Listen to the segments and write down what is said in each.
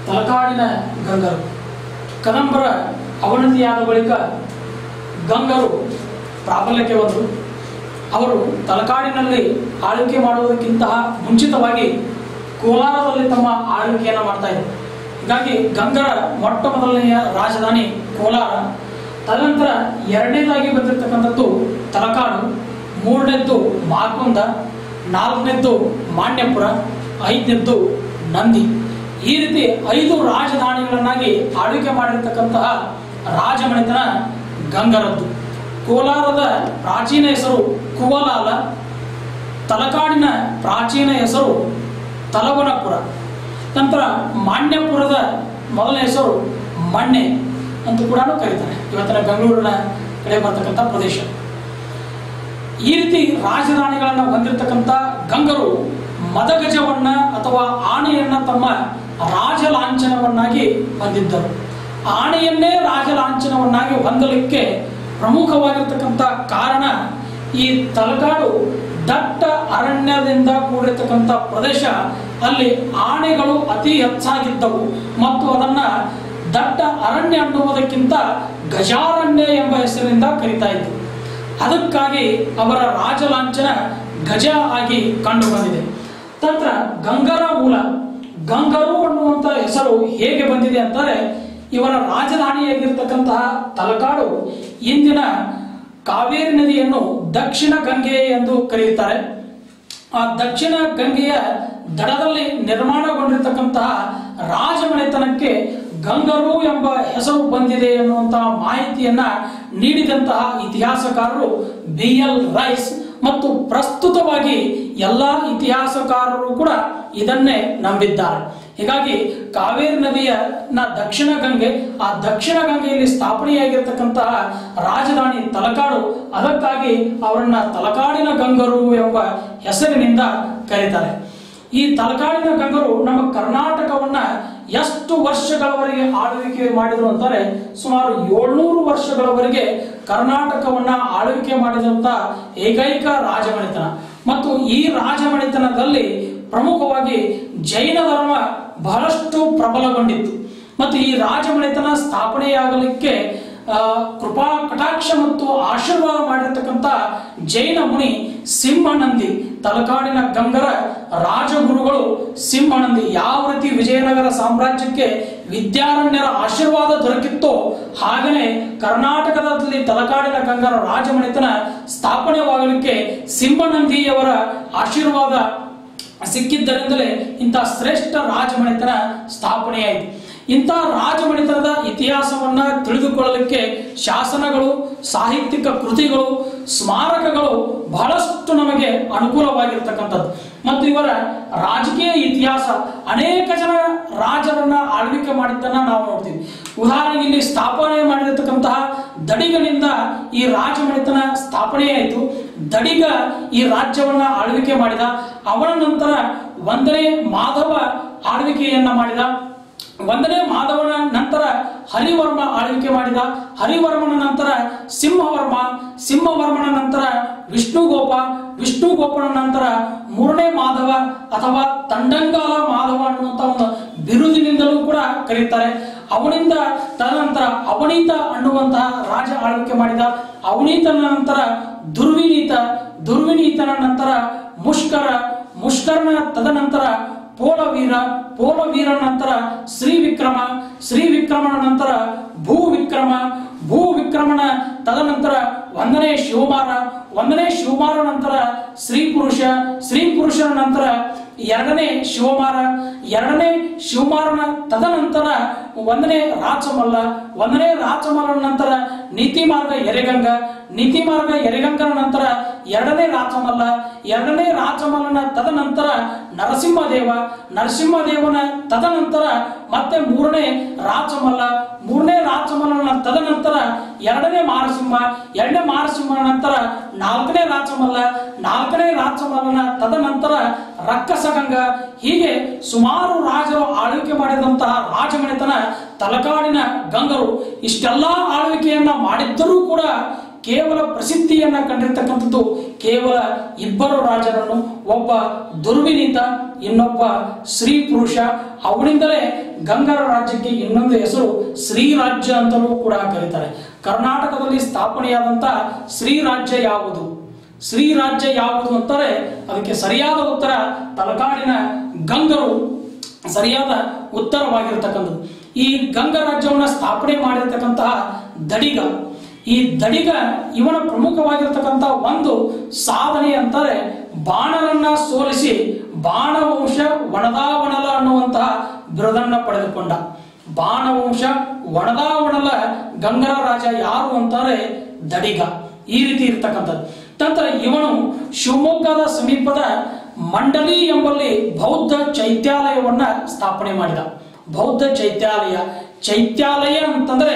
ತಲಕಾಡಿನ ಗಂಗರು ಕದಂಬರ ಅವನತಿಯಾದ ಬಳಿಕ ಗಂಗರು ಪ್ರಾಬಲ್ಯಕ್ಕೆ ಬಂದರು ಅವರು ತಲಕಾಡಿನಲ್ಲಿ ಆಳ್ವಿಕೆ ಮಾಡುವುದಕ್ಕಿಂತ ಮುಂಚಿತವಾಗಿ ಕೋಲಾರದಲ್ಲಿ ತಮ್ಮ ಆಳ್ವಿಕೆಯನ್ನು ಮಾಡ್ತಾ ಇದ್ದರು ಹೀಗಾಗಿ ಗಂಗರ ಮೊಟ್ಟ ಮೊದಲನೆಯ ರಾಜಧಾನಿ ಕೋಲಾರ ತದನಂತರ ಎರಡನೇದಾಗಿ ಬಂದಿರತಕ್ಕಂಥದ್ದು ತಲಕಾಡು ಮೂರನೇದ್ದು ಮಾಕುಂದ ನಾಲ್ಕನೇದ್ದು ಮಾನ್ಯಪುರ ಐದನೇದ್ದು ನಂದಿ ಈ ರೀತಿ ಐದು ರಾಜಧಾನಿಗಳನ್ನಾಗಿ ಆಳ್ವಿಕೆ ಮಾಡಿರ್ತಕ್ಕಂತಹ ರಾಜಮನೆತನ ಗಂಗರದ್ದು ಕೋಲಾರದ ಪ್ರಾಚೀನ ಹೆಸರು ಕುವಲಾಲ ತಲಕಾಡಿನ ಪ್ರಾಚೀನ ಹೆಸರು ತಲವನಪುರ ನಂತರ ಮಾನ್ಯಪುರದ ಮೊದಲನೇ ಹೆಸರು ಮಣ್ಣೆ ಅಂತ ಕೂಡ ಕರೀತಾರೆ ಇವತ್ತಿನ ಬೆಂಗಳೂರಿನ ಕಡೆ ಬರ್ತಕ್ಕಂಥ ಪ್ರದೇಶ ಈ ರೀತಿ ರಾಜಧಾನಿಗಳನ್ನು ಹೊಂದಿರತಕ್ಕಂಥ ಗಂಗರು ಮದಗಜವನ್ನ ಅಥವಾ ಆನೆಯನ್ನ ತಮ್ಮ ರಾಜಲಾಂಛನವನ್ನಾಗಿ ಹೊಂದಿದ್ದರು ಆನೆಯನ್ನೇ ರಾಜಲಾಂಛನವನ್ನಾಗಿ ಹೊಂದಲಿಕ್ಕೆ ಪ್ರಮುಖವಾಗಿರ್ತಕ್ಕಂಥ ಕಾರಣ ಈ ತಲಕಾಡು ದಟ್ಟ ಅರಣ್ಯದಿಂದ ಕೂಡಿರ್ತಕ್ಕಂಥ ಪ್ರದೇಶ ಅಲ್ಲಿ ಆನೆಗಳು ಅತಿ ಹೆಚ್ಚಾಗಿದ್ದವು ಮತ್ತು ಅದನ್ನ ದಟ್ಟ ಅರಣ್ಯ ಅನ್ನುವುದಕ್ಕಿಂತ ಗಜಾರಣ್ಯ ಎಂಬ ಹೆಸರಿನಿಂದ ಕರೀತಾ ಇದ್ರು ಅದಕ್ಕಾಗಿ ಅವರ ರಾಜಲಾಂಛನ ಗಜ ಆಗಿ ಕಂಡು ಬಂದಿದೆ ತತ್ರ ಗಂಗರ ಮೂಲ ಗಂಗರು ಅನ್ನುವಂತ ಹೆಸರು ಹೇಗೆ ಬಂದಿದೆ ಅಂತಾರೆ ಇವರ ರಾಜಧಾನಿಯಾಗಿರ್ತಕ್ಕಂತಹ ತಲಕಾಡು ಇಂದಿನ ಕಾವೇರಿ ನದಿಯನ್ನು ದಕ್ಷಿಣ ಗಂಗೆ ಎಂದು ಕರೆಯುತ್ತಾರೆ ಆ ದಕ್ಷಿಣ ಗಂಗೆಯ ದಡದಲ್ಲಿ ನಿರ್ಮಾಣಗೊಂಡಿರ್ತಕ್ಕಂತಹ ರಾಜಮನೆತನಕ್ಕೆ ಗಂಗರು ಎಂಬ ಹೆಸರು ಬಂದಿದೆ ಎನ್ನುವಂತಹ ಮಾಹಿತಿಯನ್ನ ನೀಡಿದಂತಹ ಇತಿಹಾಸಕಾರರು ಬಿ ಎಲ್ ರೈಸ್ ಮತ್ತು ಪ್ರಸ್ತುತವಾಗಿ ಎಲ್ಲಾ ಇತಿಹಾಸಕಾರರು ಕೂಡ ಇದನ್ನೇ ನಂಬಿದ್ದಾರೆ ಹೀಗಾಗಿ ಕಾವೇರಿ ನದಿಯ ನ ದಕ್ಷಿಣ ಗಂಗೆ ಆ ದಕ್ಷಿಣ ಗಂಗೆಯಲ್ಲಿ ಸ್ಥಾಪನೆಯಾಗಿರ್ತಕ್ಕಂತಹ ರಾಜಧಾನಿ ತಲಕಾಡು ಅದಕ್ಕಾಗಿ ಅವರನ್ನ ತಲಕಾಡಿನ ಗಂಗರು ಎಂಬ ಹೆಸರಿನಿಂದ ಕರೀತಾರೆ ಈ ತಲಕಾಡಿನ ಗಂಗರು ನಮ್ಮ ಕರ್ನಾಟಕವನ್ನ ಎಷ್ಟು ವರ್ಷಗಳವರೆಗೆ ಆಳ್ವಿಕೆ ಮಾಡಿದ್ರು ಅಂತಾರೆ ಸುಮಾರು ಏಳ್ನೂರು ವರ್ಷಗಳವರೆಗೆ ಕರ್ನಾಟಕವನ್ನ ಆಳ್ವಿಕೆ ಮಾಡಿದಂತ ಏಕೈಕ ರಾಜಮನೆತನ ಮತ್ತು ಈ ರಾಜಮನೆತನದಲ್ಲಿ ಪ್ರಮುಖವಾಗಿ ಜೈನ ಧರ್ಮ ಬಹಳಷ್ಟು ಪ್ರಬಲಗೊಂಡಿತ್ತು ಮತ್ತು ಈ ರಾಜಮನೆತನ ಸ್ಥಾಪನೆಯಾಗಲಿಕ್ಕೆ ಆ, ಕೃಪಾ ಕಟಾಕ್ಷ ಮತ್ತು ಆಶೀರ್ವಾದ ಮಾಡಿರ್ತಕ್ಕಂಥ ಜೈನ ಮುನಿ ಸಿಂಹನಂದಿ ತಲಕಾಡಿನ ಗಂಗರ ರಾಜಗುರುಗಳು ಸಿಂಹನಂದಿ ಯಾವ ರೀತಿ ವಿಜಯನಗರ ಸಾಮ್ರಾಜ್ಯಕ್ಕೆ ವಿದ್ಯಾರಣ್ಯರ ಆಶೀರ್ವಾದ ದೊರಕಿತ್ತೋ ಹಾಗೆಯೇ ಕರ್ನಾಟಕದಲ್ಲಿ ತಲಕಾಡಿನ ಗಂಗರ ರಾಜಮನೆತನ ಸ್ಥಾಪನೆವಾಗಲಿಕ್ಕೆ ಸಿಂಹನಂದಿಯವರ ಆಶೀರ್ವಾದ ಸಿಕ್ಕಿದ್ದರಿಂದಲೇ ಇಂಥ ಶ್ರೇಷ್ಠ ರಾಜಮನೆತನ ಸ್ಥಾಪನೆಯಾಯಿತು ಇಂಥ ರಾಜಮನೆತನದ ಇತಿಹಾಸವನ್ನ ತಿಳಿದುಕೊಳ್ಳಲಿಕ್ಕೆ ಶಾಸನಗಳು ಸಾಹಿತ್ಯಿಕ ಕೃತಿಗಳು ಸ್ಮಾರಕಗಳು ಬಹಳಷ್ಟು ನಮಗೆ ಅನುಕೂಲವಾಗಿರ್ತಕ್ಕಂಥದ್ದು ಮತ್ತು ಇವರ ರಾಜಕೀಯ ಇತಿಹಾಸ ಅನೇಕ ಜನ ರಾಜರನ್ನ ಆಳ್ವಿಕೆ ಮಾಡಿದ್ದನ್ನ ನಾವು ನೋಡ್ತೀವಿ ಉದಾಹರಣೆಗೆ ಇಲ್ಲಿ ಸ್ಥಾಪನೆ ಮಾಡಿರ್ತಕ್ಕಂತಹ ದಡಿಗನಿಂದ ಈ ರಾಜಮನೆತನ ಸ್ಥಾಪನೆಯಾಯಿತು ದಡಿಗ ಈ ರಾಜ್ಯವನ್ನ ಆಳ್ವಿಕೆ ಮಾಡಿದ ಅವನ ನಂತರ ಒಂದನೇ ಮಾಧವ ಆಳ್ವಿಕೆಯನ್ನ ಮಾಡಿದ ಒಂದನೇ ಮಾಧವನ ನಂತರ ಹರಿವರ್ಮ ಆಳ್ವಿಕೆ ಮಾಡಿದ ಹರಿವರ್ಮನ ನಂತರ ಸಿಂಹವರ್ಮ ಸಿಂಹವರ್ಮನ ನಂತರ ವಿಷ್ಣುಗೋಪ ವಿಷ್ಣುಗೋಪನ ನಂತರ ಮೂರನೇ ಮಾಧವ ಅಥವಾ ತಂಡಂಗಾಲ ಮಾಧವ ಅನ್ನುವಂತ ಒಂದು ಬಿರುದಿನಿಂದಲೂ ಕೂಡ ಕರೀತಾರೆ ಅವನಿಂದ ತದನಂತರ ಅವನೀತ ಅನ್ನುವಂತಹ ರಾಜ ಆಳ್ವಿಕೆ ಮಾಡಿದ ಅವನೀತನ ನಂತರ ದುರ್ವಿನೀತ ದುರ್ವಿನೀತನ ನಂತರ ಮುಷ್ಕರ ಮುಷ್ಕರನ ತದನಂತರ ಪೋಲವೀರ ಪೋಲವೀರನ ನಂತರ ಶ್ರೀ ವಿಕ್ರಮ ಶ್ರೀ ವಿಕ್ರಮನ ನಂತರ ಭೂ ವಿಕ್ರಮ ಭೂ ವಿಕ್ರಮನ ತದನಂತರ ಒಂದನೇ ಶಿವಮಾರ ಒಂದನೇ ಶಿವಮಾರ ನಂತರ ಶ್ರೀ ಪುರುಷ ಶ್ರೀ ಪುರುಷನ ನಂತರ ಎರಡನೇ ಶಿವಮಾರ ಎರಡನೇ ಶಿವಮಾರನ ತದನಂತರ ಒಂದನೇ ರಾಚಮಲ್ಲ ಒಂದನೇ ರಾಚಮಲ್ಲನ ನಂತರ ನೀತಿ ಮಾರ್ಗ ಎರೆಗಂಗ ನೀತಿ ಮಾರ್ಗ ಎರೆಗಂಗನ ನಂತರ ಎರಡನೇ ರಾಚಮಲ್ಲ ಎರಡನೇ ರಾಚಮಲ್ಲನ ತದನಂತರ ನರಸಿಂಹದೇವ ನರಸಿಂಹದೇವನ ತದನಂತರ ಮತ್ತೆ ಮೂರನೇ ರಾಚಮಲ್ಲ ಮೂರನೇ ರಾಚಮಲ್ಲನ ತದನಂತರ ಎರಡನೇ ಮಾರಸಿಂಹ ಎರಡನೇ ಮಾರಸಿಂಹನ ನಂತರ ನಾಲ್ಕನೇ ರಾಚಮಲ್ಲ ನಾಲ್ಕನೇ ರಾಚಮಲ್ಲನ ತದನಂತರ ರಕ್ಕಸಗಂಗ ಹೀಗೆ ಸುಮಾರು ರಾಜರು ಆಳ್ವಿಕೆ ಮಾಡಿದಂತಹ ರಾಜಮನೆತನ ತಲಕಾಡಿನ ಗಂಗರು ಇಷ್ಟೆಲ್ಲಾ ಆಳ್ವಿಕೆಯನ್ನ ಮಾಡಿದ್ದರೂ ಕೂಡ ಕೇವಲ ಪ್ರಸಿದ್ಧಿಯನ್ನ ಕಂಡಿರ್ತಕ್ಕಂಥದ್ದು ಕೇವಲ ಇಬ್ಬರು ರಾಜರನ್ನು ಒಬ್ಬ ದುರ್ವಿನೀತ ಇನ್ನೊಬ್ಬ ಸ್ತ್ರೀ ಪುರುಷ ಅವನಿಂದಲೇ ಗಂಗರ ರಾಜ್ಯಕ್ಕೆ ಇನ್ನೊಂದು ಹೆಸರು ಶ್ರೀ ರಾಜ್ಯ ಅಂತಲೂ ಕೂಡ ಕರೀತಾರೆ ಕರ್ನಾಟಕದಲ್ಲಿ ಸ್ಥಾಪನೆಯಾದಂತ ಶ್ರೀ ರಾಜ್ಯ ಯಾವುದು ಶ್ರೀ ರಾಜ್ಯ ಯಾವುದು ಅಂತಾರೆ ಅದಕ್ಕೆ ಸರಿಯಾದ ಉತ್ತರ ತಲಕಾಡಿನ ಗಂಗರು ಸರಿಯಾದ ಉತ್ತರವಾಗಿರ್ತಕ್ಕಂಥದ್ದು ಈ ಗಂಗ ರಾಜ್ಯವನ್ನು ಸ್ಥಾಪನೆ ಮಾಡಿರ್ತಕ್ಕಂತಹ ದಡಿಗ ಈ ದಡಿಗ ಇವನ ಪ್ರಮುಖವಾಗಿರ್ತಕ್ಕಂಥ ಒಂದು ಸಾಧನೆ ಅಂತಾರೆ ಬಾಣರನ್ನ ಸೋಲಿಸಿ ಬಾಣವಂಶ ವಣದಾವಣಲ ಅನ್ನುವಂತಹ ಬಿರುದನ್ನ ಪಡೆದುಕೊಂಡ ಬಾಣವಂಶ ವಣದಾವಣಲ ಗಂಗರ ರಾಜ ಯಾರು ಅಂತಾರೆ ದಡಿಗ ಈ ರೀತಿ ಇರ್ತಕ್ಕಂಥದ್ದು ನಂತರ ಇವನು ಶಿವಮೊಗ್ಗದ ಸಮೀಪದ ಮಂಡಲಿ ಎಂಬಲ್ಲಿ ಬೌದ್ಧ ಚೈತ್ಯಾಲಯವನ್ನ ಸ್ಥಾಪನೆ ಮಾಡಿದ ಬೌದ್ಧ ಚೈತ್ಯಾಲಯ ಚೈತ್ಯಾಲಯ ಅಂತಂದ್ರೆ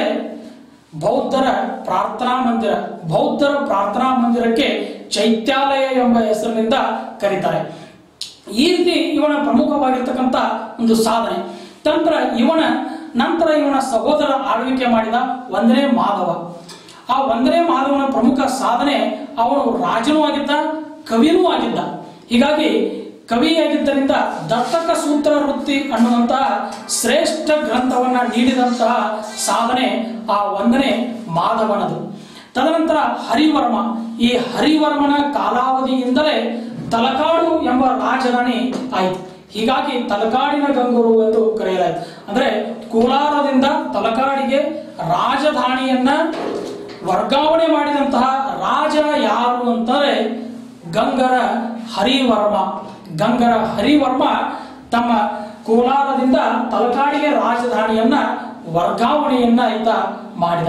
ಬೌದ್ಧರ ಪ್ರಾರ್ಥನಾ ಮಂದಿರ ಬೌದ್ಧರ ಪ್ರಾರ್ಥನಾ ಮಂದಿರಕ್ಕೆ ಚೈತ್ಯಾಲಯ ಎಂಬ ಹೆಸರಿನಿಂದ ಕರೀತಾರೆ ಈ ರೀತಿ ಇವನ ಪ್ರಮುಖವಾಗಿರ್ತಕ್ಕಂಥ ಒಂದು ಸಾಧನೆ ನಂತರ ಇವನ ನಂತರ ಇವನ ಸಹೋದರ ಆಳ್ವಿಕೆ ಮಾಡಿದ ಒಂದನೇ ಮಾಧವ ಆ ಒಂದನೇ ಮಾಧವನ ಪ್ರಮುಖ ಸಾಧನೆ ಅವನು ರಾಜನೂ ಆಗಿದ್ದ ಕವಿನೂ ಆಗಿದ್ದ ಹೀಗಾಗಿ ಕವಿಯಾಗಿದ್ದರಿಂದ ದತ್ತಕ ಸೂತ್ರ ವೃತ್ತಿ ಅನ್ನುವಂತಹ ಶ್ರೇಷ್ಠ ಗ್ರಂಥವನ್ನ ನೀಡಿದಂತಹ ಸಾಧನೆ ಆ ಒಂದನೇ ಮಾಧವನದು ತದನಂತರ ಹರಿವರ್ಮ ಈ ಹರಿವರ್ಮನ ಕಾಲಾವಧಿಯಿಂದಲೇ ತಲಕಾಡು ಎಂಬ ರಾಜಧಾನಿ ಆಯಿತು ಹೀಗಾಗಿ ತಲಕಾಡಿನ ಗಂಗೂರು ಎಂದು ಕರೆಯಲಾಯಿತು ಅಂದ್ರೆ ಕೋಲಾರದಿಂದ ತಲಕಾಡಿಗೆ ರಾಜಧಾನಿಯನ್ನ ವರ್ಗಾವಣೆ ಮಾಡಿದಂತಹ ರಾಜ ಯಾರು ಅಂತಾರೆ ಗಂಗರ ಹರಿವರ್ಮ ಗಂಗರ ಹರಿವರ್ಮ ತಮ್ಮ ಕೋಲಾರದಿಂದ ತಲಕಾಡಿಗೆ ರಾಜಧಾನಿಯನ್ನ ವರ್ಗಾವಣೆಯನ್ನ ಈತ ಮಾಡಿದ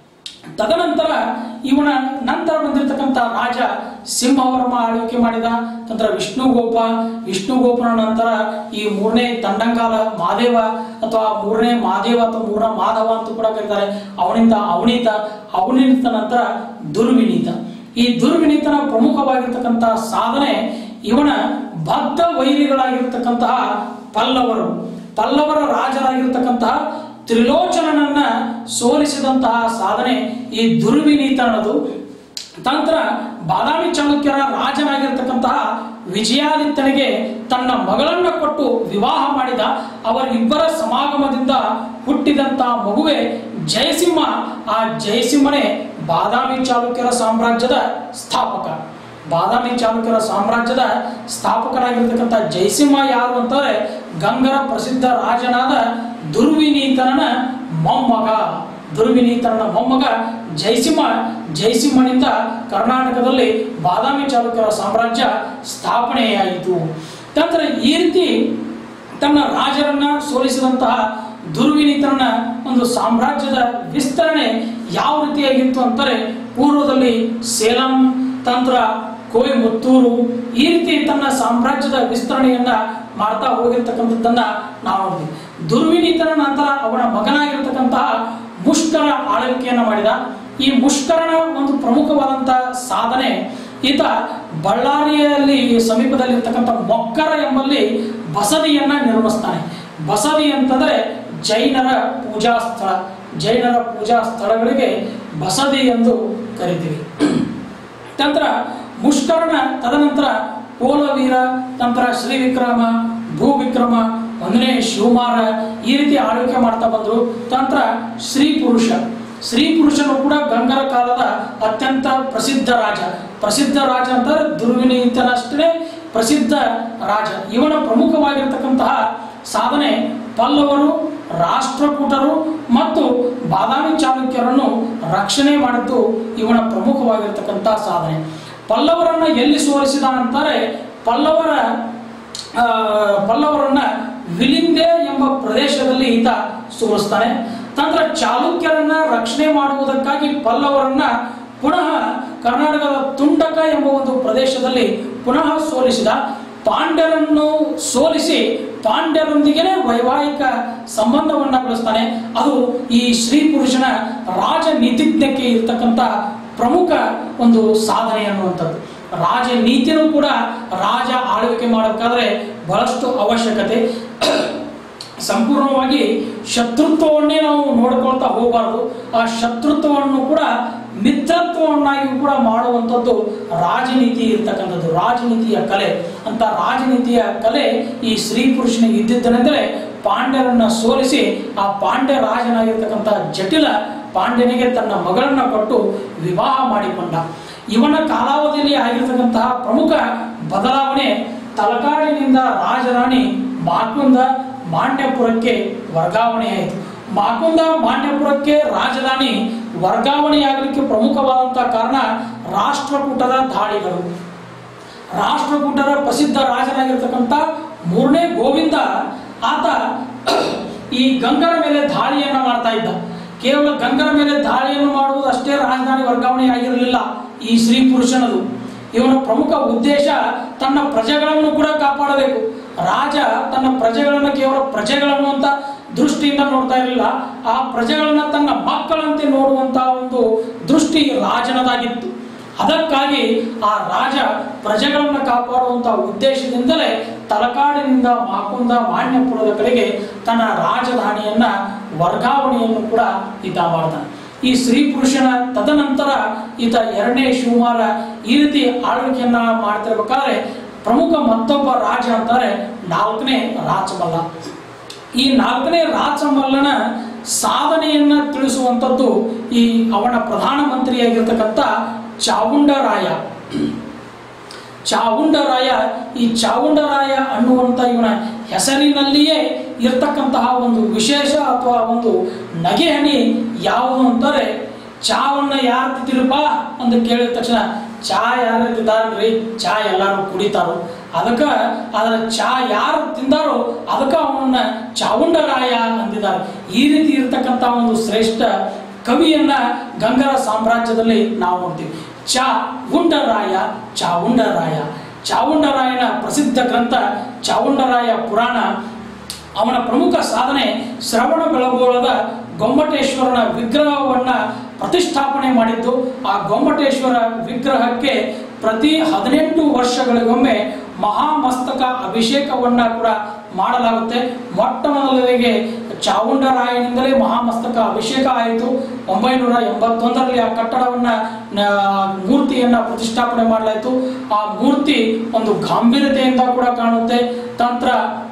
ತದನಂತರ ಇವನ ನಂತರ ಬಂದಿರತಕ್ಕಂಥ ರಾಜ ಸಿಂಹವರ್ಮ ಆಳ್ವಿಕೆ ಮಾಡಿದ ನಂತರ ವಿಷ್ಣುಗೋಪ ವಿಷ್ಣುಗೋಪನ ನಂತರ ಈ ಮೂರನೇ ತಂಡಂಗಾಲ ಮಾದೇವ ಅಥವಾ ಮೂರನೇ ಮಾದೇವ ಅಥವಾ ಮೂರ ಮಾಧವ ಅಂತ ಕೂಡ ಕರೀತಾರೆ ಅವನಿಂದ ಅವನೀತ ಅವನಿತ ನಂತರ ದುರ್ವಿನೀತ ಈ ದುರ್ವಿನೀತನ ಪ್ರಮುಖವಾಗಿರ್ತಕ್ಕಂತಹ ಸಾಧನೆ ಇವನ ಬದ್ಧ ವೈರಿಗಳಾಗಿರ್ತಕ್ಕಂತಹ ಪಲ್ಲವರು ಪಲ್ಲವರ ರಾಜರಾಗಿರ್ತಕ್ಕಂತಹ ತ್ರಿಲೋಚನನನ್ನ ಸೋಲಿಸಿದಂತಹ ಸಾಧನೆ ಈ ದುರ್ವಿನೀತನದು ನಂತರ ಬಾದಾಮಿ ಚಾಲುಕ್ಯರ ರಾಜನಾಗಿರ್ತಕ್ಕಂತಹ ವಿಜಯಾದಿತ್ಯನಿಗೆ ತನ್ನ ಮಗಳನ್ನ ಕೊಟ್ಟು ವಿವಾಹ ಮಾಡಿದ ಅವರಿಬ್ಬರ ಸಮಾಗಮದಿಂದ ಹುಟ್ಟಿದಂತಹ ಮಗುವೆ ಜಯಸಿಂಹ ಆ ಜಯಸಿಂಹನೇ ಬಾದಾಮಿ ಚಾಲುಕ್ಯರ ಸಾಮ್ರಾಜ್ಯದ ಸ್ಥಾಪಕ ಬಾದಾಮಿ ಚಾಲುಕ್ಯರ ಸಾಮ್ರಾಜ್ಯದ ಸ್ಥಾಪಕರಾಗಿರ್ತಕ್ಕಂಥ ಜಯಸಿಂಹ ಯಾರು ಅಂತಂದ್ರೆ ಗಂಗರ ಪ್ರಸಿದ್ಧ ರಾಜನಾದ ದುರ್ವಿನೀತನ ಮೊಮ್ಮಗ ದುರ್ವಿನೀತನ ಮೊಮ್ಮಗ ಜಯಸಿಂಹ ಜಯಸಿಂಹನಿಂದ ಕರ್ನಾಟಕದಲ್ಲಿ ಬಾದಾಮಿ ಚಾಲುಕ್ಯರ ಸಾಮ್ರಾಜ್ಯ ಸ್ಥಾಪನೆಯಾಯಿತು ನಂತರ ಈ ರೀತಿ ತನ್ನ ರಾಜರನ್ನ ಸೋಲಿಸಿದಂತಹ ದುರ್ವಿನೀತನ ಒಂದು ಸಾಮ್ರಾಜ್ಯದ ವಿಸ್ತರಣೆ ಯಾವ ರೀತಿಯಾಗಿತ್ತು ಅಂತಾರೆ ಪೂರ್ವದಲ್ಲಿ ಸೇಲಂ ತಂತ್ರ ಕೊಯಮತ್ತೂರು ಈ ರೀತಿ ತನ್ನ ಸಾಮ್ರಾಜ್ಯದ ವಿಸ್ತರಣೆಯನ್ನ ಮಾಡ್ತಾ ಹೋಗಿರ್ತಕ್ಕಂಥದ್ದನ್ನ ನಾವು ನೋಡ್ತೀವಿ ದುರ್ವಿನೀತನ ನಂತರ ಅವನ ಮಗನಾಗಿರ್ತಕ್ಕಂತಹ ಮುಷ್ಕರ ಆಳ್ವಿಕೆಯನ್ನ ಮಾಡಿದ ಈ ಮುಷ್ಕರನ ಒಂದು ಪ್ರಮುಖವಾದಂತಹ ಸಾಧನೆ ಈತ ಬಳ್ಳಾರಿಯಲ್ಲಿ ಸಮೀಪದಲ್ಲಿರ್ತಕ್ಕಂಥ ಮೊಕ್ಕರ ಎಂಬಲ್ಲಿ ಬಸದಿಯನ್ನ ನಿರ್ಮಿಸ್ತಾನೆ ಬಸದಿ ಅಂತಂದ್ರೆ ಜೈನರ ಪೂಜಾ ಸ್ಥಳ ಜೈನರ ಪೂಜಾ ಸ್ಥಳಗಳಿಗೆ ಬಸದಿ ಎಂದು ಕರಿತೀವಿ ನಂತರ ಮುಷ್ಕರನ ತದನಂತರ ಪೋಲವೀರ ನಂತರ ಶ್ರೀ ವಿಕ್ರಮ ಭೂ ವಿಕ್ರಮ ಒಂದನೇ ಶಿವಮಾರ ಈ ರೀತಿ ಆಳ್ವಿಕೆ ಮಾಡ್ತಾ ಬಂದ್ರು ನಂತರ ಶ್ರೀ ಪುರುಷ ಶ್ರೀ ಪುರುಷನು ಕೂಡ ಗಂಗರ ಕಾಲದ ಅತ್ಯಂತ ಪ್ರಸಿದ್ಧ ರಾಜ ಪ್ರಸಿದ್ಧ ರಾಜ ಅಂತಾರೆ ದುರ್ವಿನೀತನಷ್ಟೇ ಪ್ರಸಿದ್ಧ ರಾಜ ಇವನ ಪ್ರಮುಖವಾಗಿರ್ತಕ್ಕಂತಹ ಸಾಧನೆ ಪಲ್ಲವರು ರಾಷ್ಟ್ರಕೂಟರು ಮತ್ತು ಬಾದಾಮಿ ಚಾಲುಕ್ಯರನ್ನು ರಕ್ಷಣೆ ಮಾಡಿದ್ದು ಇವನ ಪ್ರಮುಖವಾಗಿರ್ತಕ್ಕಂತಹ ಸಾಧನೆ ಪಲ್ಲವರನ್ನ ಎಲ್ಲಿ ಸೋಲಿಸಿದ ಅಂತಾರೆ ಪಲ್ಲವರ ಆ, ಪಲ್ಲವರನ್ನ ವಿಲಿಂದೆ ಎಂಬ ಪ್ರದೇಶದಲ್ಲಿ ಈತ ಸೋಲಿಸ್ತಾನೆ ನಂತರ ಚಾಲುಕ್ಯರನ್ನ ರಕ್ಷಣೆ ಮಾಡುವುದಕ್ಕಾಗಿ ಪಲ್ಲವರನ್ನ ಪುನಃ ಕರ್ನಾಟಕದ ತುಂಡಕ ಎಂಬ ಒಂದು ಪ್ರದೇಶದಲ್ಲಿ ಪುನಃ ಸೋಲಿಸಿದ ಪಾಂಡ್ಯರನ್ನು ಸೋಲಿಸಿ ಪಾಂಡ್ಯರೊಂದಿಗೆ ವೈವಾಹಿಕ ಸಂಬಂಧವನ್ನ ಬೆಳೆಸ್ತಾನೆ ಅದು ಈ ಶ್ರೀ ಪುರುಷನ ರಾಜನೀತಿಜ್ಞಕ್ಕೆ ಇರ್ತಕ್ಕಂಥ ಪ್ರಮುಖ ಒಂದು ಸಾಧನೆ ಅನ್ನುವಂಥದ್ದು ರಾಜನೀತಿನೂ ಕೂಡ ರಾಜ ಆಳ್ವಿಕೆ ಮಾಡಬೇಕಾದ್ರೆ ಬಹಳಷ್ಟು ಅವಶ್ಯಕತೆ ಸಂಪೂರ್ಣವಾಗಿ ಶತ್ರುತ್ವವನ್ನೇ ನಾವು ನೋಡ್ಕೊಳ್ತಾ ಹೋಗಬಾರ್ದು ಆ ಶತ್ರುತ್ವವನ್ನು ಕೂಡ ಮಿತ್ರತ್ವವನ್ನಾಗಿ ಕೂಡ ಮಾಡುವಂಥದ್ದು ರಾಜನೀತಿ ಇರ್ತಕ್ಕಂಥದ್ದು ರಾಜನೀತಿಯ ಕಲೆ ಅಂತ ರಾಜನೀತಿಯ ಕಲೆ ಈ ಸ್ತ್ರೀ ಪುರುಷನಿಗೆ ಇದ್ದಿದ್ದನೆಂದರೆ ಪಾಂಡ್ಯರನ್ನ ಸೋಲಿಸಿ ಆ ಪಾಂಡ್ಯ ರಾಜನಾಗಿರ್ತಕ್ಕಂಥ ಜಟಿಲ ಪಾಂಡ್ಯನಿಗೆ ತನ್ನ ಮಗಳನ್ನ ಕೊಟ್ಟು ವಿವಾಹ ಮಾಡಿಕೊಂಡ ಇವನ ಕಾಲಾವಧಿಯಲ್ಲಿ ಆಗಿರ್ತಕ್ಕಂತಹ ಪ್ರಮುಖ ಬದಲಾವಣೆ ತಲಕಾಡಿನಿಂದ ರಾಜರಾಣಿ ಮಾಕುಂದ ಮಾಂಡ್ಯಪುರಕ್ಕೆ ವರ್ಗಾವಣೆಯಾಯಿತು ಮಾಕುಂದ ಮಾಂಡ್ಯಪುರಕ್ಕೆ ರಾಜಧಾನಿ ವರ್ಗಾವಣೆಯಾಗಲಿಕ್ಕೆ ಪ್ರಮುಖವಾದಂತಹ ಕಾರಣ ರಾಷ್ಟ್ರಕೂಟದ ದಾಳಿಗಳು ರಾಷ್ಟ್ರಕೂಟರ ಪ್ರಸಿದ್ಧ ರಾಜನಾಗಿರ್ತಕ್ಕಂಥ ಮೂರನೇ ಗೋವಿಂದ ಆತ ಈ ಗಂಗರ ಮೇಲೆ ದಾಳಿಯನ್ನ ಮಾಡ್ತಾ ಇದ್ದ ಕೇವಲ ಗಂಗರ ಮೇಲೆ ದಾಳಿಯನ್ನು ಮಾಡುವುದು ಅಷ್ಟೇ ರಾಜಧಾನಿ ವರ್ಗಾವಣೆ ಆಗಿರಲಿಲ್ಲ ಈ ಸ್ತ್ರೀ ಪುರುಷನದು ಇವನ ಪ್ರಮುಖ ಉದ್ದೇಶ ತನ್ನ ಪ್ರಜೆಗಳನ್ನು ಕೂಡ ಕಾಪಾಡಬೇಕು ರಾಜ ತನ್ನ ಪ್ರಜೆಗಳನ್ನು ಕೇವಲ ಪ್ರಜೆಗಳನ್ನು ಅಂತ ದೃಷ್ಟಿಯಿಂದ ನೋಡ್ತಾ ಇರಲಿಲ್ಲ ಆ ಪ್ರಜೆಗಳನ್ನ ತನ್ನ ಮಕ್ಕಳಂತೆ ನೋಡುವಂತಹ ಒಂದು ದೃಷ್ಟಿ ರಾಜನದಾಗಿತ್ತು ಅದಕ್ಕಾಗಿ ಆ ರಾಜ ಪ್ರಜೆಗಳನ್ನು ಕಾಪಾಡುವಂತಹ ಉದ್ದೇಶದಿಂದಲೇ ತಲಕಾಡಿನಿಂದ ಮಾಕುಂದ ಮಾನ್ಯಪುರದ ಕಡೆಗೆ ತನ್ನ ರಾಜಧಾನಿಯನ್ನ ವರ್ಗಾವಣೆಯನ್ನು ಕೂಡ ಈತ ಮಾಡ್ತಾನೆ ಈ ಸ್ತ್ರೀ ಪುರುಷನ ತದನಂತರ ಈತ ಎರಡನೇ ಶಿವಮಾಲ ಈ ರೀತಿ ಆಳ್ವಿಕೆಯನ್ನ ಮಾಡ್ತಿರ್ಬೇಕಾದ್ರೆ ಪ್ರಮುಖ ಮತ್ತೊಬ್ಬ ರಾಜ ಅಂತಾರೆ ನಾಲ್ಕನೇ ರಾಜಮಲ್ಲ ಈ ನಾಲ್ಕನೇ ರಾಜಮಲ್ಲನ ಸಾಧನೆಯನ್ನ ತಿಳಿಸುವಂಥದ್ದು ಈ ಅವನ ಪ್ರಧಾನಮಂತ್ರಿಯಾಗಿರ್ತಕ್ಕಂಥ ಚಾವುಂಡರಾಯ ಚಾವುಂಡರಾಯ ಈ ಚಾವುಂಡರಾಯ ಅನ್ನುವಂಥ ಇವನ ಹೆಸರಿನಲ್ಲಿಯೇ ಇರ್ತಕ್ಕಂತಹ ಒಂದು ವಿಶೇಷ ಅಥವಾ ಒಂದು ನಗೆಹನಿ ಯಾವುದು ಅಂತಾರೆ ಚಾವನ್ನ ಯಾರು ತಿಂತಿರಪ್ಪ ಅಂತ ಕೇಳಿದ ತಕ್ಷಣ ಚಾ ಯಾರು ತಿಂದಾರ್ರಿ ಚಾ ಎಲ್ಲಾರು ಕುಡಿತಾರೋ ಅದಕ್ಕೆ ಅದರ ಚಾ ಯಾರು ತಿಂದಾರೋ ಅದಕ್ಕೆ ಅವನನ್ನ ಚಾವುಂಡರಾಯ ಅಂದಿದ್ದಾರೆ ಈ ರೀತಿ ಇರ್ತಕ್ಕಂಥ ಒಂದು ಶ್ರೇಷ್ಠ ಕವಿಯನ್ನ ಗಂಗರ ಸಾಮ್ರಾಜ್ಯದಲ್ಲಿ ನಾವು ನೋಡ್ತೀವಿ ಚಾ ಉಂಡರಾಯ ಚಾವುಂಡರಾಯ ಚಾವುಂಡರಾಯನ ಪ್ರಸಿದ್ಧ ಗ್ರಂಥ ಚಾವುಂಡರಾಯ ಪುರಾಣ ಅವನ ಪ್ರಮುಖ ಸಾಧನೆ ಶ್ರವಣ ಬೆಳಗೋಳದ ಗೊಮ್ಮಟೇಶ್ವರನ ವಿಗ್ರಹವನ್ನ ಪ್ರತಿಷ್ಠಾಪನೆ ಮಾಡಿದ್ದು ಆ ಗೊಮ್ಮಟೇಶ್ವರ ವಿಗ್ರಹಕ್ಕೆ ಪ್ರತಿ ಹದಿನೆಂಟು ವರ್ಷಗಳಿಗೊಮ್ಮೆ ಮಹಾಮಸ್ತಕ ಅಭಿಷೇಕವನ್ನ ಕೂಡ ಮಾಡಲಾಗುತ್ತೆ ಮೊಟ್ಟ ಮೊದಲಿಗೆ ಚಾವುಂಡರಾಯನಿಂದಲೇ ಮಹಾಮಸ್ತಕ ಅಭಿಷೇಕ ಆಯಿತು ಒಂಬೈನೂರ ಎಂಬತ್ತೊಂದರಲ್ಲಿ ಆ ಕಟ್ಟಡವನ್ನ ನ- ಮೂರ್ತಿಯನ್ನ ಪ್ರತಿಷ್ಠಾಪನೆ ಮಾಡಲಾಯಿತು ಆ ಮೂರ್ತಿ ಒಂದು ಗಾಂಭೀರ್ಯತೆಯಿಂದ ಕೂಡ ಕಾಣುತ್ತೆ ತಂತ್ರ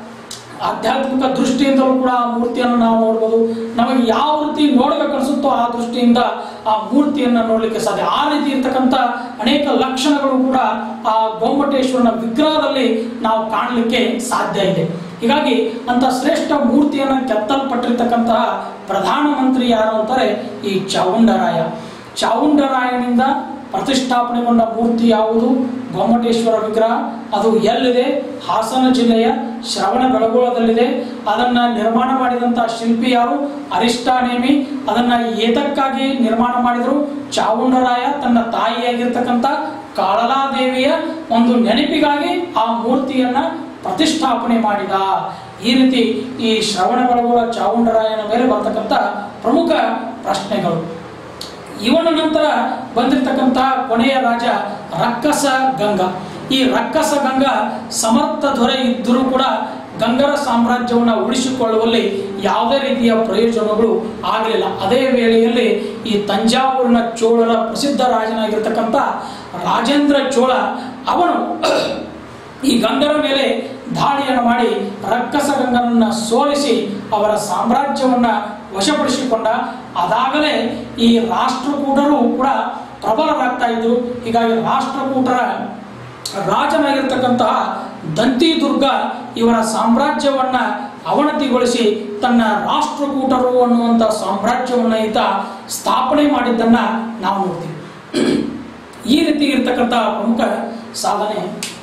ಆಧ್ಯಾತ್ಮಿಕ ದೃಷ್ಟಿಯಿಂದಲೂ ಕೂಡ ಆ ಮೂರ್ತಿಯನ್ನು ನಾವು ನೋಡ್ಬೋದು ನಮಗೆ ಯಾವ ರೀತಿ ನೋಡ್ಬೇಕು ಅನ್ಸುತ್ತೋ ಆ ದೃಷ್ಟಿಯಿಂದ ಆ ಮೂರ್ತಿಯನ್ನು ನೋಡ್ಲಿಕ್ಕೆ ಸಾಧ್ಯ ಆ ರೀತಿ ಇರ್ತಕ್ಕಂಥ ಅನೇಕ ಲಕ್ಷಣಗಳು ಕೂಡ ಆ ಗೊಮ್ಮಟೇಶ್ವರನ ವಿಗ್ರಹದಲ್ಲಿ ನಾವು ಕಾಣಲಿಕ್ಕೆ ಸಾಧ್ಯ ಇದೆ ಹೀಗಾಗಿ ಅಂತ ಶ್ರೇಷ್ಠ ಮೂರ್ತಿಯನ್ನು ಕೆತ್ತಲ್ಪಟ್ಟಿರ್ತಕ್ಕಂತಹ ಪ್ರಧಾನಮಂತ್ರಿ ಯಾರು ಅಂತಾರೆ ಈ ಚಾವುಂಡರಾಯ ಚಾವುಂಡರಾಯನಿಂದ ಪ್ರತಿಷ್ಠಾಪನೆಗೊಂಡ ಮೂರ್ತಿ ಯಾವುದು ಗೊಮ್ಮಟೇಶ್ವರ ವಿಗ್ರಹ ಅದು ಎಲ್ಲಿದೆ ಹಾಸನ ಜಿಲ್ಲೆಯ ಶ್ರವಣ ಬೆಳಗೋಳದಲ್ಲಿದೆ ಅದನ್ನ ನಿರ್ಮಾಣ ಮಾಡಿದಂತಹ ಶಿಲ್ಪಿ ಯಾರು ಅರಿಷ್ಟಾನೇಮಿ ಅದನ್ನ ಏತಕ್ಕಾಗಿ ನಿರ್ಮಾಣ ಮಾಡಿದ್ರು ಚಾವುಂಡರಾಯ ತನ್ನ ತಾಯಿಯಾಗಿರ್ತಕ್ಕಂಥ ಕಾಳಲಾದೇವಿಯ ಒಂದು ನೆನಪಿಗಾಗಿ ಆ ಮೂರ್ತಿಯನ್ನ ಪ್ರತಿಷ್ಠಾಪನೆ ಮಾಡಿದ ಈ ರೀತಿ ಈ ಶ್ರವಣ ಬೆಳಗೋಳ ಚಾವುಂಡರಾಯನ ಮೇಲೆ ಬರ್ತಕ್ಕಂಥ ಪ್ರಮುಖ ಪ್ರಶ್ನೆಗಳು ಇವನ ನಂತರ ಬಂದಿರತಕ್ಕಂತಹ ಕೊನೆಯ ರಾಜ ರಕ್ಕಸ ಗಂಗ ಈ ರಕ್ಕಸ ಗಂಗ ಸಮರ್ಥ ದೊರೆ ಇದ್ದರೂ ಕೂಡ ಗಂಗರ ಸಾಮ್ರಾಜ್ಯವನ್ನು ಉಳಿಸಿಕೊಳ್ಳುವಲ್ಲಿ ಯಾವುದೇ ರೀತಿಯ ಪ್ರಯೋಜನಗಳು ಆಗಲಿಲ್ಲ ಅದೇ ವೇಳೆಯಲ್ಲಿ ಈ ತಂಜಾವೂರಿನ ಚೋಳರ ಪ್ರಸಿದ್ಧ ರಾಜನಾಗಿರ್ತಕ್ಕಂಥ ರಾಜೇಂದ್ರ ಚೋಳ ಅವನು ಈ ಗಂಗರ ಮೇಲೆ ದಾಳಿಯನ್ನು ಮಾಡಿ ರಕ್ಕಸ ಗಂಗನನ್ನ ಸೋಲಿಸಿ ಅವರ ಸಾಮ್ರಾಜ್ಯವನ್ನ ವಶಪಡಿಸಿಕೊಂಡ ಅದಾಗಲೇ ಈ ರಾಷ್ಟ್ರಕೂಟರು ಕೂಡ ಪ್ರಬಲರಾಗ್ತಾ ಇದ್ರು ಹೀಗಾಗಿ ರಾಷ್ಟ್ರಕೂಟರ ರಾಜನಾಗಿರ್ತಕ್ಕಂತಹ ದಂತಿದುರ್ಗ ಇವರ ಸಾಮ್ರಾಜ್ಯವನ್ನ ಅವನತಿಗೊಳಿಸಿ ತನ್ನ ರಾಷ್ಟ್ರಕೂಟರು ಅನ್ನುವಂಥ ಸಾಮ್ರಾಜ್ಯವನ್ನ ಈತ ಸ್ಥಾಪನೆ ಮಾಡಿದ್ದನ್ನ ನಾವು ನೋಡ್ತೀವಿ ಈ ರೀತಿ ಇರ್ತಕ್ಕಂಥ ಪ್ರಮುಖ ಸಾಧನೆ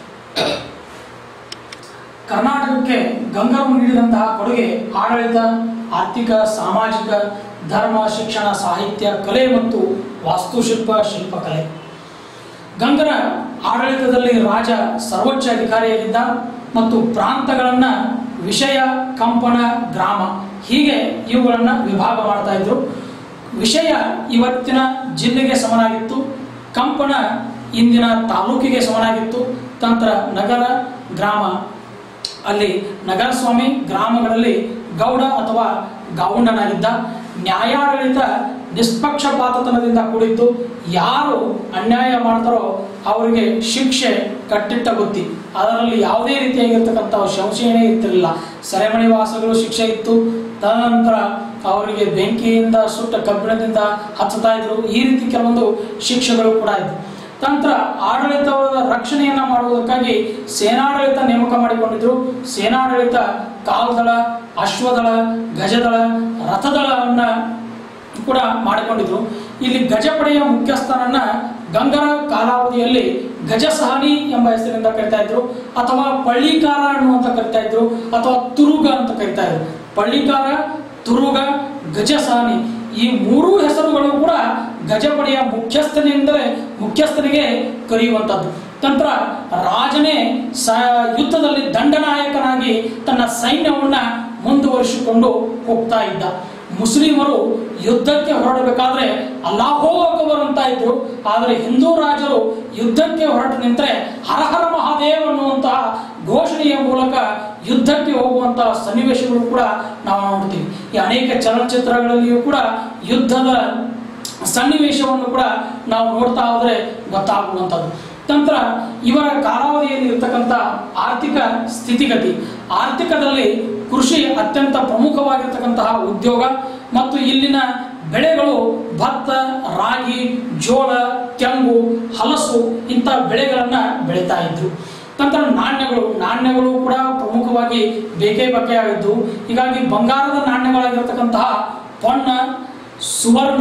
ಕರ್ನಾಟಕಕ್ಕೆ ಗಂಗರು ನೀಡಿದಂತಹ ಕೊಡುಗೆ ಆಡಳಿತ ಆರ್ಥಿಕ ಸಾಮಾಜಿಕ ಧರ್ಮ ಶಿಕ್ಷಣ ಸಾಹಿತ್ಯ ಕಲೆ ಮತ್ತು ವಾಸ್ತುಶಿಲ್ಪ ಶಿಲ್ಪಕಲೆ ಗಂಗರ ಆಡಳಿತದಲ್ಲಿ ರಾಜ ಸರ್ವೋಚ್ಚ ಅಧಿಕಾರಿಯಾಗಿದ್ದ ಮತ್ತು ಪ್ರಾಂತಗಳನ್ನ ವಿಷಯ ಕಂಪನ ಗ್ರಾಮ ಹೀಗೆ ಇವುಗಳನ್ನ ವಿಭಾಗ ಮಾಡ್ತಾ ಇದ್ರು ವಿಷಯ ಇವತ್ತಿನ ಜಿಲ್ಲೆಗೆ ಸಮನಾಗಿತ್ತು ಕಂಪನ ಇಂದಿನ ತಾಲೂಕಿಗೆ ಸಮನಾಗಿತ್ತು ತಂತ್ರ ನಗರ ಗ್ರಾಮ ಅಲ್ಲಿ ನಗರಸ್ವಾಮಿ ಗ್ರಾಮಗಳಲ್ಲಿ ಗೌಡ ಅಥವಾ ಗೌಂಡನಾಗಿದ್ದ ನ್ಯಾಯಾಡಳಿತ ನಿಷ್ಪಕ್ಷಪಾತತನದಿಂದ ಕೂಡಿದ್ದು ಯಾರು ಅನ್ಯಾಯ ಮಾಡ್ತಾರೋ ಅವರಿಗೆ ಶಿಕ್ಷೆ ಕಟ್ಟಿಟ್ಟ ಬುತ್ತಿ ಅದರಲ್ಲಿ ಯಾವುದೇ ರೀತಿಯಾಗಿರ್ತಕ್ಕಂಥ ಸಂಶಯನೇ ಇರ್ತಿರಲಿಲ್ಲ ಸೆರೆಮನೆ ವಾಸಗಳು ಶಿಕ್ಷೆ ಇತ್ತು ತದನಂತರ ಅವರಿಗೆ ಬೆಂಕಿಯಿಂದ ಸುಟ್ಟ ಕಬ್ಬಿಣದಿಂದ ಹಚ್ಚುತ್ತಾ ಇದ್ರು ಈ ರೀತಿ ಕೆಲವೊಂದು ಶಿಕ್ಷೆಗಳು ಕೂಡ ಇದ್ದವು ತಂತ್ರ ಆಡಳಿತದ ರಕ್ಷಣೆಯನ್ನ ಮಾಡುವುದಕ್ಕಾಗಿ ಸೇನಾಡಳಿತ ನೇಮಕ ಮಾಡಿಕೊಂಡಿದ್ರು ಸೇನಾಡಳಿತ ಕಾಲ್ದಳ ಅಶ್ವದಳ ಗಜದಳ ರಥದಳವನ್ನ ಕೂಡ ಮಾಡಿಕೊಂಡಿದ್ರು ಇಲ್ಲಿ ಗಜಪಡೆಯ ಮುಖ್ಯಸ್ಥನನ್ನ ಗಂಗರ ಕಾಲಾವಧಿಯಲ್ಲಿ ಗಜಸಹನಿ ಎಂಬ ಹೆಸರಿನಿಂದ ಕರಿತಾ ಇದ್ರು ಅಥವಾ ಪಳ್ಳಿಕಾರ ಅನ್ನುವಂತ ಕರಿತಾ ಇದ್ರು ಅಥವಾ ತುರುಗ ಅಂತ ಕರಿತಾ ಇದ್ರು ಪಳ್ಳಿಕಾರ ತುರುಗ ಗಜಸಹನಿ ಈ ಮೂರೂ ಹೆಸರುಗಳು ಕೂಡ ಗಜಪಡೆಯ ಮುಖ್ಯಸ್ಥನಿಂದಲೇ ಮುಖ್ಯಸ್ಥನಿಗೆ ಕರೆಯುವಂಥದ್ದು ತಂತ್ರ ರಾಜನೇ ಸ ಯುದ್ಧದಲ್ಲಿ ದಂಡನಾಯಕನಾಗಿ ತನ್ನ ಸೈನ್ಯವನ್ನ ಮುಂದುವರಿಸಿಕೊಂಡು ಹೋಗ್ತಾ ಇದ್ದ ಮುಸ್ಲಿಮರು ಯುದ್ಧಕ್ಕೆ ಹೊರಡಬೇಕಾದ್ರೆ ಅಲ್ಲಾಹೋ ಅಕ್ಬರ್ ಅಂತ ಇದ್ರು ಆದರೆ ಹಿಂದೂ ರಾಜರು ಯುದ್ಧಕ್ಕೆ ಹೊರಟು ನಿಂತರೆ ಹರಹರ ಮಹಾದೇವ್ ಅನ್ನುವಂತಹ ಘೋಷಣೆಯ ಮೂಲಕ ಯುದ್ಧಕ್ಕೆ ಹೋಗುವಂತಹ ಸನ್ನಿವೇಶಗಳು ಕೂಡ ನಾವು ನೋಡ್ತೀವಿ ಈ ಅನೇಕ ಚಲನಚಿತ್ರಗಳಲ್ಲಿಯೂ ಕೂಡ ಯುದ್ಧದ ಸನ್ನಿವೇಶವನ್ನು ಕೂಡ ನಾವು ನೋಡ್ತಾ ಹೋದ್ರೆ ಗೊತ್ತಾಗುವಂಥದ್ದು ನಂತರ ಇವರ ಕಾಲಾವಧಿಯಲ್ಲಿ ಇರತಕ್ಕಂಥ ಆರ್ಥಿಕ ಸ್ಥಿತಿಗತಿ ಆರ್ಥಿಕದಲ್ಲಿ ಕೃಷಿ ಅತ್ಯಂತ ಪ್ರಮುಖವಾಗಿರ್ತಕ್ಕಂತಹ ಉದ್ಯೋಗ ಮತ್ತು ಇಲ್ಲಿನ ಬೆಳೆಗಳು ಭತ್ತ ರಾಗಿ ಜೋಳ ತೆಂಗು ಹಲಸು ಇಂಥ ಬೆಳೆಗಳನ್ನ ಬೆಳೀತಾ ಇದ್ರು ನಂತರ ನಾಣ್ಯಗಳು ನಾಣ್ಯಗಳು ಕೂಡ ಪ್ರಮುಖವಾಗಿ ಬೇಕೇ ಬಗೆಯಾಗಿದ್ದು ಹೀಗಾಗಿ ಬಂಗಾರದ ನಾಣ್ಯಗಳಾಗಿರ್ತಕ್ಕಂತಹ ಪೊನ್ನ ಸುವರ್ಣ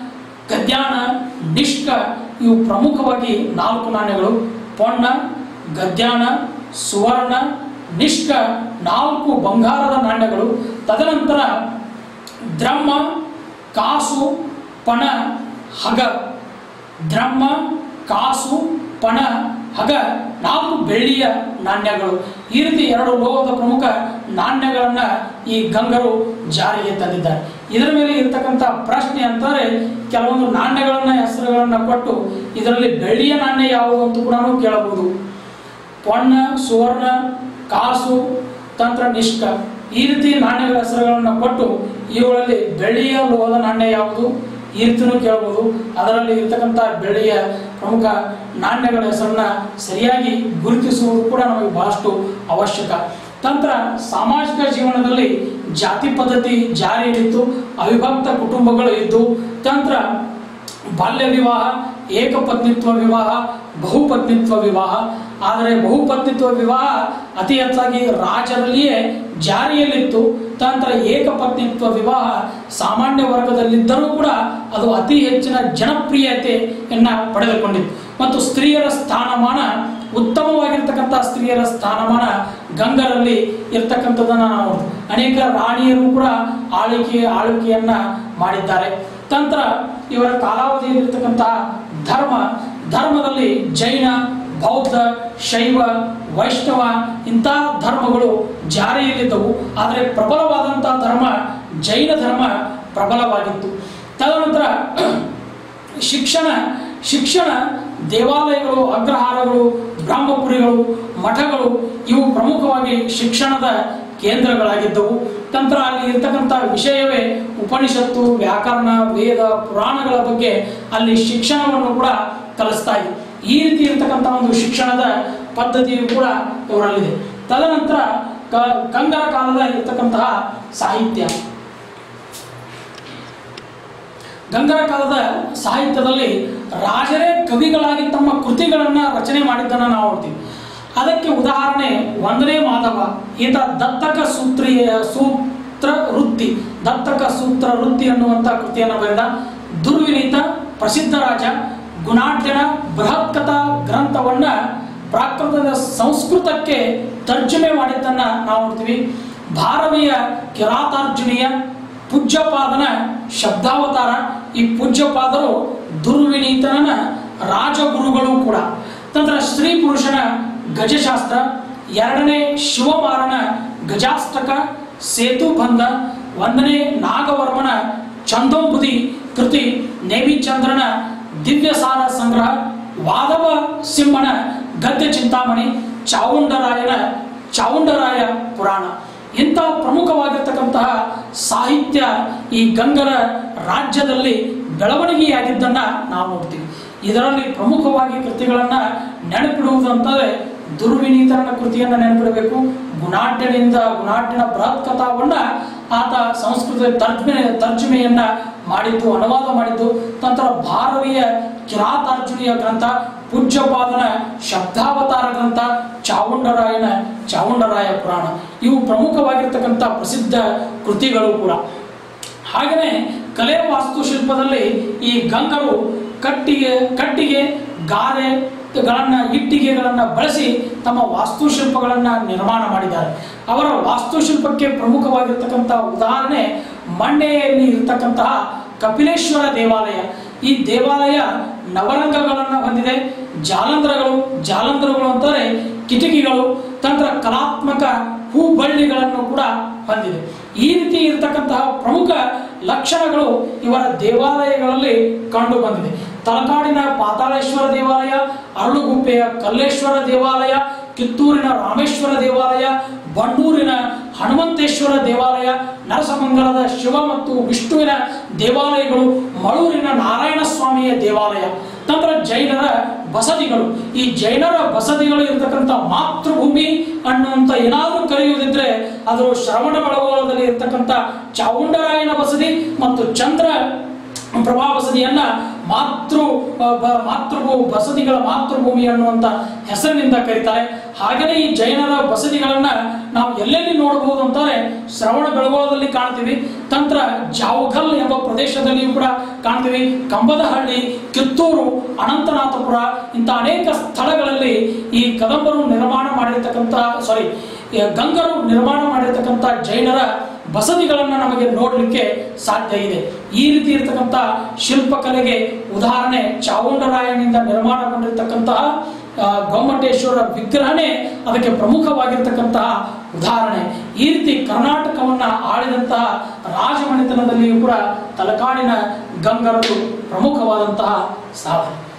ಗದ್ಯಾಣ ನಿಷ್ಕ ಇವು ಪ್ರಮುಖವಾಗಿ ನಾಲ್ಕು ನಾಣ್ಯಗಳು ಪೊನ್ನ ಗದ್ಯಾಣ ಸುವರ್ಣ ನಿಷ್ಕ ನಾಲ್ಕು ಬಂಗಾರದ ನಾಣ್ಯಗಳು ತದನಂತರ ದ್ರಮ್ಮ ಕಾಸು ಪಣ ಹಗ ದ್ರಮ್ಮ ಕಾಸು ಪಣ ಹಗ ನಾಲ್ಕು ಬೆಳ್ಳಿಯ ನಾಣ್ಯಗಳು ಈ ರೀತಿ ಎರಡು ಲೋಹದ ಪ್ರಮುಖ ನಾಣ್ಯಗಳನ್ನ ಈ ಗಂಗರು ಜಾರಿಗೆ ತಂದಿದ್ದಾರೆ ಇದರ ಮೇಲೆ ಇರತಕ್ಕಂಥ ಪ್ರಶ್ನೆ ಅಂತಾರೆ ಕೆಲವೊಂದು ನಾಣ್ಯಗಳನ್ನ ಹೆಸರುಗಳನ್ನ ಕೊಟ್ಟು ಇದರಲ್ಲಿ ಬೆಳ್ಳಿಯ ನಾಣ್ಯ ಯಾವುದು ಅಂತ ಕೂಡ ಕೇಳಬಹುದು ಪೊನ್ನ ಸುವರ್ಣ ಕಾಸು ತಂತ್ರ ನಿಷ್ಕ ಈ ರೀತಿ ನಾಣ್ಯಗಳ ಹೆಸರುಗಳನ್ನು ಕೊಟ್ಟು ಇವುಗಳಲ್ಲಿ ಬೆಳ್ಳಿಯ ಲೋಹದ ನಾಣ್ಯ ಯಾವುದು ಈ ರೀತಿನೂ ಕೇಳಬಹುದು ಅದರಲ್ಲಿ ಇರ್ತಕ್ಕಂಥ ಬೆಳ್ಳಿಯ ಪ್ರಮುಖ ನಾಣ್ಯಗಳ ಹೆಸರನ್ನ ಸರಿಯಾಗಿ ಗುರುತಿಸುವುದು ಕೂಡ ನಮಗೆ ಬಹಳಷ್ಟು ಅವಶ್ಯಕ ತಂತ್ರ ಸಾಮಾಜಿಕ ಜೀವನದಲ್ಲಿ ಜಾತಿ ಪದ್ಧತಿ ಜಾರಿಯಲ್ಲಿತ್ತು ಅವಿಭಕ್ತ ಕುಟುಂಬಗಳು ಇದ್ದು ತಂತ್ರ ಬಾಲ್ಯ ವಿವಾಹ ಏಕಪತ್ನಿತ್ವ ವಿವಾಹ ಬಹುಪತ್ನಿತ್ವ ವಿವಾಹ ಆದರೆ ಬಹುಪತ್ನಿತ್ವ ವಿವಾಹ ಅತಿ ಹೆಚ್ಚಾಗಿ ರಾಜರಲ್ಲಿಯೇ ಜಾರಿಯಲ್ಲಿತ್ತು ತಂತ್ರ ಏಕಪತ್ನಿತ್ವ ವಿವಾಹ ಸಾಮಾನ್ಯ ವರ್ಗದಲ್ಲಿದ್ದರೂ ಕೂಡ ಅದು ಅತಿ ಹೆಚ್ಚಿನ ಜನಪ್ರಿಯತೆಯನ್ನ ಪಡೆದುಕೊಂಡಿತ್ತು ಮತ್ತು ಸ್ತ್ರೀಯರ ಸ್ಥಾನಮಾನ ಉತ್ತಮವಾಗಿರ್ತಕ್ಕಂಥ ಸ್ತ್ರೀಯರ ಸ್ಥಾನಮಾನ ಗಂಗರಲ್ಲಿ ಇರ್ತಕ್ಕಂಥದ್ದನ್ನ ನಾವು ನೋಡ್ತೀವಿ. ಅನೇಕ ರಾಣಿಯರು ಕೂಡ ಆಳ್ವಿಕೆ ಆಳ್ವಿಕೆಯನ್ನ ಮಾಡಿದ್ದಾರೆ ತಂತ್ರ ಇವರ ಕಾಲಾವಧಿಯಲ್ಲಿರ್ತಕ್ಕಂತಹ ಧರ್ಮ ಧರ್ಮದಲ್ಲಿ ಜೈನ ಬೌದ್ಧ ಶೈವ ವೈಷ್ಣವ ಇಂತಹ ಧರ್ಮಗಳು ಜಾರಿಯಲ್ಲಿದ್ದವು ಆದರೆ ಪ್ರಬಲವಾದಂತಹ ಧರ್ಮ ಜೈನ ಧರ್ಮ ಪ್ರಬಲವಾಗಿತ್ತು ತದನಂತರ ಶಿಕ್ಷಣ ಶಿಕ್ಷಣ ದೇವಾಲಯಗಳು ಅಗ್ರಹಾರಗಳು ಬ್ರಹ್ಮಪುರಿಗಳು ಮಠಗಳು ಇವು ಪ್ರಮುಖವಾಗಿ ಶಿಕ್ಷಣದ ಕೇಂದ್ರಗಳಾಗಿದ್ದವು ನಂತರ ಅಲ್ಲಿ ಇರ್ತಕ್ಕಂಥ ವಿಷಯವೇ ಉಪನಿಷತ್ತು ವ್ಯಾಕರಣ ವೇದ ಪುರಾಣಗಳ ಬಗ್ಗೆ ಅಲ್ಲಿ ಶಿಕ್ಷಣವನ್ನು ಕೂಡ ಕಲಿಸ್ತಾ ಇದೆ ಈ ರೀತಿ ಇರ್ತಕ್ಕಂಥ ಒಂದು ಶಿಕ್ಷಣದ ಪದ್ಧತಿಯು ಕೂಡ ಇವರಲ್ಲಿದೆ ತದನಂತರ ಕ- ಕಂಗರ ಕಾಲದ ಇರ್ತಕ್ಕಂತಹ ಸಾಹಿತ್ಯ ಗಂಗರ ಕಾಲದ ಸಾಹಿತ್ಯದಲ್ಲಿ ರಾಜರೇ ಕವಿಗಳಾಗಿ ತಮ್ಮ ಕೃತಿಗಳನ್ನ ರಚನೆ ಮಾಡಿದ್ದನ್ನು ನಾವು ನೋಡ್ತೀವಿ ಅದಕ್ಕೆ ಉದಾಹರಣೆ ಒಂದನೇ ಮಾಧವ ಈತ ದತ್ತಕ ಸೂತ್ರಿಯ ಸೂತ್ರ ವೃತ್ತಿ ದತ್ತಕ ಸೂತ್ರ ವೃತ್ತಿ ಅನ್ನುವಂಥ ಕೃತಿಯನ್ನು ಬರೆದ ದುರ್ವಿನೀತ ಪ್ರಸಿದ್ಧ ರಾಜ ಗುಣಾಢ್ಯನ ಬೃಹತ್ ಕಥಾ ಗ್ರಂಥವನ್ನ ಪ್ರಾಕೃತದ ಸಂಸ್ಕೃತಕ್ಕೆ ತರ್ಜುಮೆ ಮಾಡಿದ್ದನ್ನ ನಾವು ನೋಡ್ತೀವಿ ಭಾರವೀಯ ಕಿರಾತಾರ್ಜುನಿಯ ಪೂಜ್ಯಪಾದನ ಶಬ್ದಾವತಾರ ಈ ಪೂಜ್ಯಪಾದರು ದುರ್ವಿನೀತನ ರಾಜಗುರುಗಳು ಕೂಡ ನಂತರ ಸ್ತ್ರೀ ಪುರುಷನ ಗಜಶಾಸ್ತ್ರ ಎರಡನೇ ಶಿವಮಾರನ ಗಜಾಷ್ಟಕ ಸೇತುಬಂಧ ಒಂದನೇ ನಾಗವರ್ಮನ ಚಂದೋಬುದಿ ಕೃತಿ ನೇಮಿಚಂದ್ರನ ದಿವ್ಯಸಾರ ಸಂಗ್ರಹ ವಾದವ ಸಿಂಹನ ಗದ್ಯ ಚಿಂತಾಮಣಿ ಚಾವುಂಡರಾಯನ ಚಾವುಂಡರಾಯ ಪುರಾಣ ಇಂಥ ಪ್ರಮುಖವಾಗಿರ್ತಕ್ಕಂತಹ ಸಾಹಿತ್ಯ ಈ ಗಂಗರ ರಾಜ್ಯದಲ್ಲಿ ಬೆಳವಣಿಗೆಯಾಗಿದ್ದನ್ನ ನಾವು ನೋಡ್ತೀವಿ ಇದರಲ್ಲಿ ಪ್ರಮುಖವಾಗಿ ಕೃತಿಗಳನ್ನ ನೆನಪಿಡುವುದಂತಂದ್ರೆ ದುರ್ವಿನೀತರನ ಕೃತಿಯನ್ನ ನೆನಪಿಡಬೇಕು ಗುಣಾಢ್ಯನಿಂದ ಗುಣಾಢ್ಯನ ಬೃಹತ್ ಕಥಾವನ್ನ ಆತ ಸಂಸ್ಕೃತ ತರ್ಜಮೆ ತರ್ಜಮೆಯನ್ನ ಮಾಡಿದ್ದು ಅನುವಾದ ಮಾಡಿದ್ದು ನಂತರ ಭಾರತೀಯ ಕಿರಾತಾರ್ಜುನಿಯ ಗ್ರಂಥ ಪೂಜ್ಯಪಾದನ ಶಬ್ದಾವತಾರ ಗ್ರಂಥ ಚಾವುಂಡರಾಯನ ಚಾವುಂಡರಾಯ ಪುರಾಣ ಇವು ಪ್ರಮುಖವಾಗಿರ್ತಕ್ಕಂಥ ಪ್ರಸಿದ್ಧ ಕೃತಿಗಳು ಕೂಡ ಹಾಗೆಯೇ ಕಲೆ ವಾಸ್ತುಶಿಲ್ಪದಲ್ಲಿ ಈ ಗಂಗರು ಕಟ್ಟಿಗೆ ಕಟ್ಟಿಗೆ ಗಾರೆಗಳನ್ನ ಇಟ್ಟಿಗೆಗಳನ್ನ ಬಳಸಿ ತಮ್ಮ ವಾಸ್ತುಶಿಲ್ಪಗಳನ್ನ ನಿರ್ಮಾಣ ಮಾಡಿದ್ದಾರೆ ಅವರ ವಾಸ್ತುಶಿಲ್ಪಕ್ಕೆ ಪ್ರಮುಖವಾಗಿರ್ತಕ್ಕಂಥ ಉದಾಹರಣೆ ಮಂಡ್ಯದಲ್ಲಿ ಇರತಕ್ಕಂತಹ ಕಪಿಲೇಶ್ವರ ದೇವಾಲಯ ಈ ದೇವಾಲಯ ನವರಂಗಗಳನ್ನು ಹೊಂದಿದೆ ಜಾಲಂಧ್ರಗಳು ಜಾಲಂಧ್ರಗಳು ಅಂತಾರೆ ಕಿಟಕಿಗಳು ತಂತ್ರ ಕಲಾತ್ಮಕ ಹೂಬಳ್ಳಿಗಳನ್ನು ಕೂಡ ಹೊಂದಿದೆ ಈ ರೀತಿ ಇರತಕ್ಕಂತಹ ಪ್ರಮುಖ ಲಕ್ಷಣಗಳು ಇವರ ದೇವಾಲಯಗಳಲ್ಲಿ ಕಂಡು ಬಂದಿದೆ ತಲಕಾಡಿನ ಪಾತಾಳೇಶ್ವರ ದೇವಾಲಯ ಅರಳುಗುಪ್ಪೆಯ ಕಲ್ಲೇಶ್ವರ ದೇವಾಲಯ ಕಿತ್ತೂರಿನ ರಾಮೇಶ್ವರ ದೇವಾಲಯ ಬಂಡೂರಿನ ಹನುಮಂತೇಶ್ವರ ದೇವಾಲಯ ನರಸಮಂಗಲದ ಶಿವ ಮತ್ತು ವಿಷ್ಣುವಿನ ದೇವಾಲಯಗಳು ಮಳೂರಿನ ನಾರಾಯಣ ಸ್ವಾಮಿಯ ದೇವಾಲಯ ನಂತರ ಜೈನರ ಬಸದಿಗಳು ಈ ಜೈನರ ಬಸದಿಗಳು ಇರತಕ್ಕಂಥ ಮಾತೃಭೂಮಿ ಅನ್ನುವಂಥ ಏನಾದರೂ ಕರೆಯುವುದಿದ್ರೆ ಅದು ಶ್ರವಣ ಬೆಳಗೊಳದಲ್ಲಿ ಇರತಕ್ಕಂಥ ಚಾವುಂಡರಾಯನ ಬಸದಿ ಮತ್ತು ಚಂದ್ರ ಪ್ರಭಾ ಬಸದಿಯನ್ನ ಮಾತೃ ಆ, ಬ- ಮಾತೃಭೂ ಬಸದಿಗಳ ಮಾತೃಭೂಮಿ ಅನ್ನುವಂಥ ಹೆಸರಿನಿಂದ ಕರೀತಾರೆ ಹಾಗೆಯೇ ಈ ಜೈನರ ಬಸದಿಗಳನ್ನ ನಾವು ಎಲ್ಲೆಲ್ಲಿ ನೋಡಬಹುದು ಅಂತಾರೆ ಶ್ರವಣ ಬೆಳಗೊಳದಲ್ಲಿ ಕಾಣ್ತೀವಿ ತಂತ್ರ ಜಾವಗಲ್ ಎಂಬ ಪ್ರದೇಶದಲ್ಲಿಯೂ ಕೂಡ ಕಾಣ್ತೀವಿ ಕಂಬದಹಳ್ಳಿ ಕಿತ್ತೂರು ಅನಂತನಾಥಪುರ ಇಂಥ ಅನೇಕ ಸ್ಥಳಗಳಲ್ಲಿ ಈ ಕದಂಬರು ನಿರ್ಮಾಣ ಮಾಡಿರ್ತಕ್ಕಂತಹ ಸಾರಿ ಗಂಗರು ನಿರ್ಮಾಣ ಮಾಡಿರ್ತಕ್ಕಂಥ ಜೈನರ ಬಸದಿಗಳನ್ನು ನಮಗೆ ನೋಡಲಿಕ್ಕೆ ಸಾಧ್ಯ ಇದೆ ಈ ರೀತಿ ಇರತಕ್ಕಂಥ ಶಿಲ್ಪಕಲೆಗೆ ಉದಾಹರಣೆ ಚಾವುಂಡರಾಯನಿಂದ ನಿರ್ಮಾಣಗೊಂಡಿರ್ತಕ್ಕಂತಹ ಆ, ಗೊಮ್ಮಟೇಶ್ವರ ವಿಗ್ರಹನೇ ಅದಕ್ಕೆ ಪ್ರಮುಖವಾಗಿರ್ತಕ್ಕಂತಹ ಉದಾಹರಣೆ ಈ ರೀತಿ ಕರ್ನಾಟಕವನ್ನ ಆಳಿದಂತಹ ರಾಜಮನೆತನದಲ್ಲಿಯೂ ಕೂಡ ತಲಕಾಡಿನ ಗಂಗರದು ಪ್ರಮುಖವಾದಂತಹ ಸಾಧನೆ